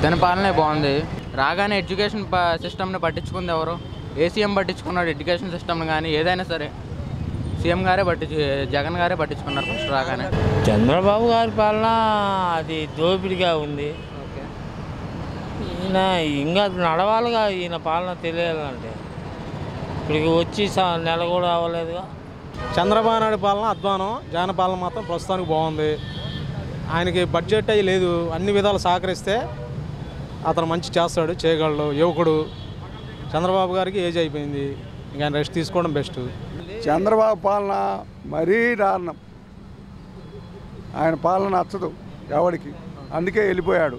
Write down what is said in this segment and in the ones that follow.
ఇతని పాలనే బాగుంది రాగానే ఎడ్యుకేషన్ ప సిస్టమ్ని పట్టించుకుంది ఎవరు ఏ సీఎం పట్టించుకున్నాడు ఎడ్యుకేషన్ సిస్టమ్ని కానీ ఏదైనా సరే సీఎం గారే పట్టించు జగన్ గారే పట్టించుకున్నారు ఫస్ట్ రాగానే చంద్రబాబు గారి పాలన అది దోపిడిగా ఉంది ఈయన ఇంకా నడవాలిగా ఈయన పాలన తెలియాలంటే ఇక్కడికి వచ్చి స- నెల కూడా అవ్వలేదుగా చంద్రబాబు నాయుడు పాలన అధ్వానం జగన్ పాలన మాత్రం ప్రస్తుతానికి బాగుంది ఆయనకి బడ్జెట్ అయ్యి లేదు అన్ని విధాలు సహకరిస్తే అతను మంచి చేస్తాడు చేయగలడు యువకుడు చంద్రబాబు గారికి ఏజ్ అయిపోయింది ఇంకా ఆయన రెస్ట్ తీసుకోవడం బెస్ట్ చంద్రబాబు పాలన మరీ దారుణం ఆయన పాలన నచ్చదు ఎవడికి అందుకే వెళ్ళిపోయాడు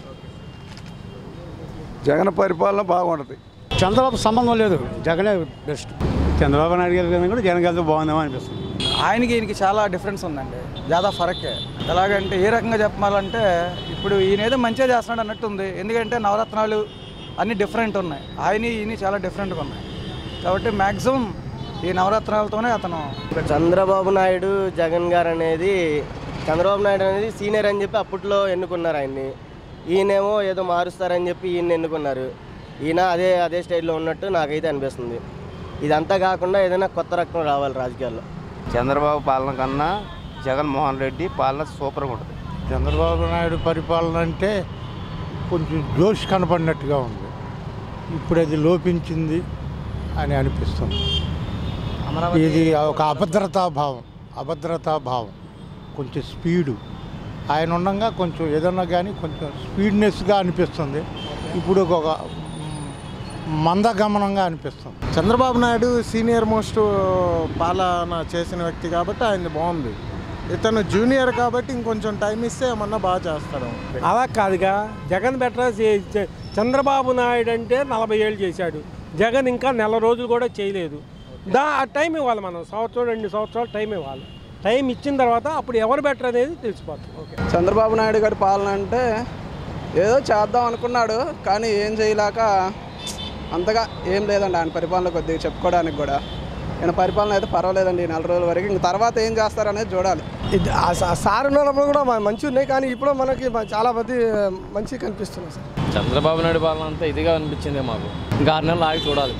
జగన్ పరిపాలన బాగుంటుంది చంద్రబాబు సంబంధం లేదు జగనే బెస్ట్ చంద్రబాబు నాయుడు గారి కన్నా కూడా జగన్ గారితో బాగుందేమో అనిపిస్తుంది ఆయనకి ఈయనకి చాలా డిఫరెన్స్ ఉందండి జాదా ఫరకే ఎలాగంటే ఏ రకంగా చెప్పాలంటే ఇప్పుడు ఈయన ఏదో మంచిగా చేస్తున్నాడు అన్నట్టు ఉంది ఎందుకంటే నవరత్నాలు అన్నీ డిఫరెంట్ ఉన్నాయి ఆయన ఈయన చాలా డిఫరెంట్గా ఉన్నాయి కాబట్టి మ్యాక్సిమం ఈ నవరత్నాలతోనే అతను చంద్రబాబు నాయుడు జగన్ గారు అనేది చంద్రబాబు నాయుడు అనేది సీనియర్ అని చెప్పి అప్పట్లో ఎన్నుకున్నారు ఆయన్ని ఈయనేమో ఏదో మారుస్తారని చెప్పి ఈయన ఎన్నుకున్నారు ఈయన అదే అదే స్టైల్లో ఉన్నట్టు నాకైతే అనిపిస్తుంది ఇదంతా కాకుండా ఏదైనా కొత్త రకం రావాలి రాజకీయాల్లో చంద్రబాబు పాలన కన్నా జగన్మోహన్ రెడ్డి పాలన సూపర్గా ఉంటుంది చంద్రబాబు నాయుడు పరిపాలన అంటే కొంచెం జోష్ కనపడినట్టుగా ఉంది ఇప్పుడు అది లోపించింది అని అనిపిస్తుంది ఇది ఒక అభద్రతా భావం అభద్రతా భావం కొంచెం స్పీడు ఆయన ఉండగా కొంచెం ఏదన్నా కానీ కొంచెం స్పీడ్నెస్గా అనిపిస్తుంది ఇప్పుడు ఒక మందగమనంగా అనిపిస్తుంది చంద్రబాబు నాయుడు సీనియర్ మోస్ట్ పాలన చేసిన వ్యక్తి కాబట్టి ఆయన బాగుంది ఇతను జూనియర్ కాబట్టి ఇంకొంచెం టైం ఇస్తే ఏమన్నా బాగా చేస్తాడు అలా కాదుగా జగన్ బెటర్ చే- చే- చంద్రబాబు నాయుడు అంటే నలభై ఏళ్ళు చేశాడు జగన్ ఇంకా నెల రోజులు కూడా చేయలేదు దా ఆ టైం ఇవ్వాలి మనం సంవత్సరం రెండు సంవత్సరాలు టైం ఇవ్వాలి టైం ఇచ్చిన తర్వాత అప్పుడు ఎవరు బెటర్ అనేది తెలిసిపోతుంది ఓకే చంద్రబాబు నాయుడు గారి పాలన అంటే ఏదో చేద్దాం అనుకున్నాడు కానీ ఏం చేయలేక అంతగా ఏం లేదండి ఆయన పరిపాలన కొద్దిగా చెప్పుకోవడానికి కూడా ఆయన పరిపాలన అయితే పర్వాలేదండి ఈ నెల రోజుల వరకు ఇంక తర్వాత ఏం చేస్తారనేది చూడాలి ఇది ఆ సా- సార్ ఉన్నప్పుడు కూడా మంచి ఉన్నాయి కానీ ఇప్పుడు మనకి చాలా మంది మంచి కనిపిస్తున్నాయి సార్ చంద్రబాబు నాయుడు పాలన అంతా ఇదిగా అనిపించింది మాకు ఇంకా ఆరు నెలలు ఆగి చూడాలి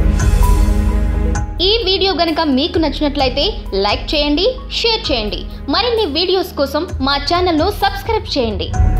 ఈ వీడియో గనుక మీకు నచ్చినట్లయితే లైక్ చేయండి షేర్ చేయండి మరిన్ని వీడియోస్ కోసం మా ఛానల్ను సబ్స్క్రైబ్ చేయండి